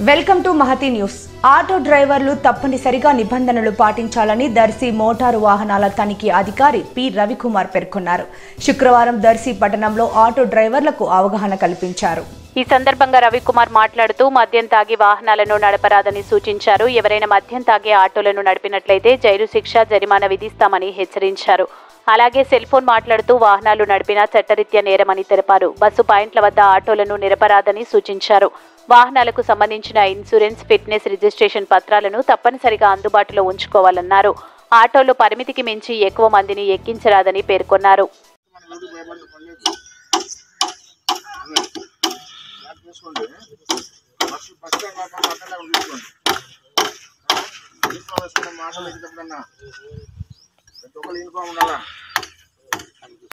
welcome to Mahathi news auto drivers తప్పనిసరిగా నిబంధనలు పాటించాలని దర్శి మోటారు వాహనాల తనిఖీ అధికారి పి రవికుమార్ పేర్కొన్నారు శుక్రవారం దర్శి పట్టణంలో ఆటో డ్రైవర్లకు అవగాహన కల్పించారు ఈ సందర్భంగా రవికుమార్ మాట్లాడుతూ మద్యం తాగి వాహనాలను నడపరాదని సూచించారు ఎవరైనా మద్యం తాగి ఆటోలను నడిపినట్లయితే జైలు శిక్ష జరిమానా విధిస్తామని హెచ్చరించారు అలాగే సెల్ ఫోన్ మాట్లాడుతూ వాహనాలు నడిపినా చట్టరీత్యా నేరమని తెలిపారు బస్సు పాయింట్ల వద్ద ఆటోలను నిరపరాదని సూచించారు వాహనాలకు సంబంధించిన ఇన్సూరెన్స్ ఫిట్నెస్ రిజిస్ట్రేషన్ పత్రాలను తప్పనిసరిగా అందుబాటులో ఉంచుకోవాలన్నారు ఆటోలు పరిమితికి మించి ఎక్కువ మందిని ఎక్కించరాదని పేర్కొన్నారు మన ఊరికి భయపడి పనిచేయచ్చు యాడ్ చేసుకోండి బస్సు బస్ స్టాండ్ కాకుండా పక్కనే ఉంచుకోండి యూనిఫామ్ వేసుకున్న మాటలు ఎక్కేటప్పుడన్నా ప్రతి ఒక్కరు యూనిఫామ్ ఉండాలా